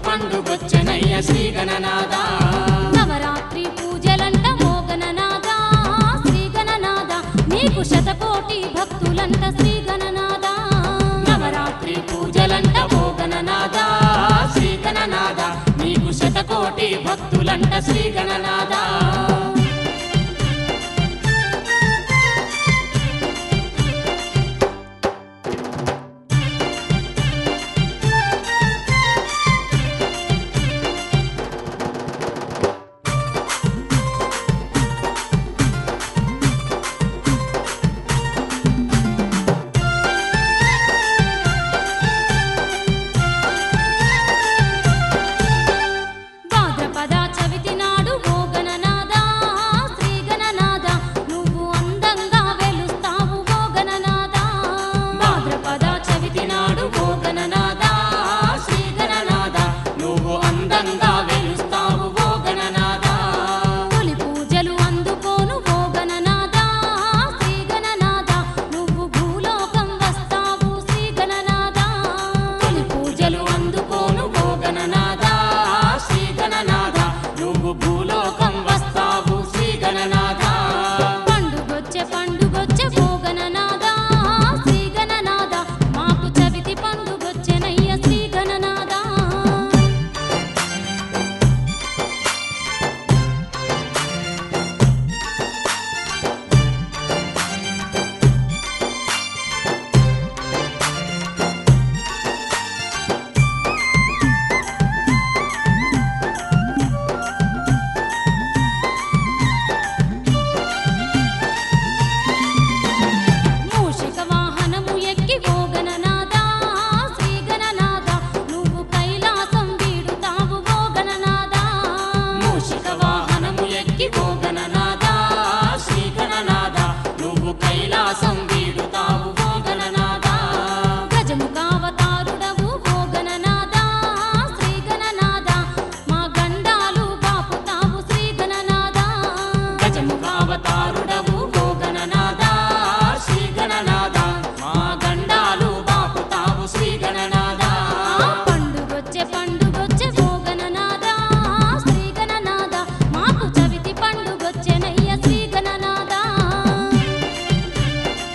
పండుగొచ్చనయ్య శ్రీ గణనాథ నవరాత్రి పూజలంట మోగననాద శ్రీ గణనాద నీకు శతకోటి భక్తులంట శ్రీ గణనాద నవరాత్రి పూజలంట మోగననాథ శ్రీ గణనాథ నీకు శతకోటి భక్తులంట శ్రీ గణనాథ భాద్రపద చవితి నాడు మోగననాద శ్రీ గణనాద నువ్వు అందంగా వెలుస్తావు మోగననాద భాద్రపద చవితి నాడు మోగననాథ శ్రీ గణనాథ నువ్వు అందంగా వెలుస్తావు ఓ గణనాథ తొలి పూజలు అందుకోను మోగననాద శ్రీ గణనాద నువ్వు భూలోకం వస్తావు శ్రీ గణనాద తొలి పూజలు అందుకోను ఓ గణనాథ శ్రీ గణనాథ నువ్వు భూలోకం వస్తావు శ్రీ గణనాథ పండుగొచ్చే పండుగొచ్చే మోగననాద శ్రీ గణనాద మాకు చవితి పండుగొచ్చెనయ్య శ్రీ గణనాద మూషిక వాహనము ఎక్కి మోగననాద శ్రీ గణనాద నువ్వు కైలాసం వీడుతావు మోగననాద మూషిక వాహనము ఎక్కి ఓ గణనాథ శ్రీ గణనాథ నువ్వు కైలాసం వీడుతావు ఓ గణనాథ గజముఖావతారుడవు మోగననాద శ్రీ గణనాద మా గండాలు బాపుతావు శ్రీ గణనాద గజముఖావతారుడవు ఓ గణనాథ శ్రీ గణనాథ మా గండాలు బాపుతావు శ్రీ గణనాథ పండుగొచ్చే పండుగొచ్చే మోగననాద శ్రీ గణనాద మాకు చవితి పండుగొచ్చెనయ్య శ్రీ గణనాద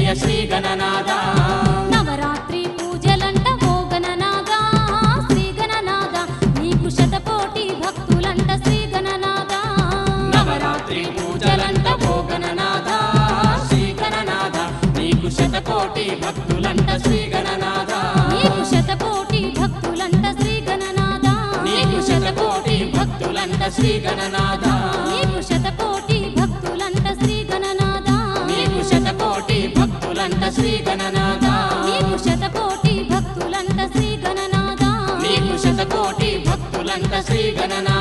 జయ శ్రీ గణనాథ నవరాత్రి పూజలంట ఓ గణనాథ శ్రీ గణనాథ నీకు శతకోటి భక్తులంట శ్రీ గణనాథ నవరాత్రి పూజలంట ఓ గణనాథ శ్రీ గణనాథ నీకు శతకోటి భక్తులంట శ్రీ గణనాథ నీకు శతకోటి భక్తులంట శ్రీ గణనాథ నీకు శతకోటి భక్తులంట శ్రీ గణనాథ నీకు శతకోటి భక్తులంట శ్రీ గణనాథ నీకు శతకోటి భక్తులంట శ్రీ గణనాథ నీకు శతకోటి భక్తులంట శ్రీ గణనాథ నీకు శతకోటి భక్తులంట శ్రీ గణనాథ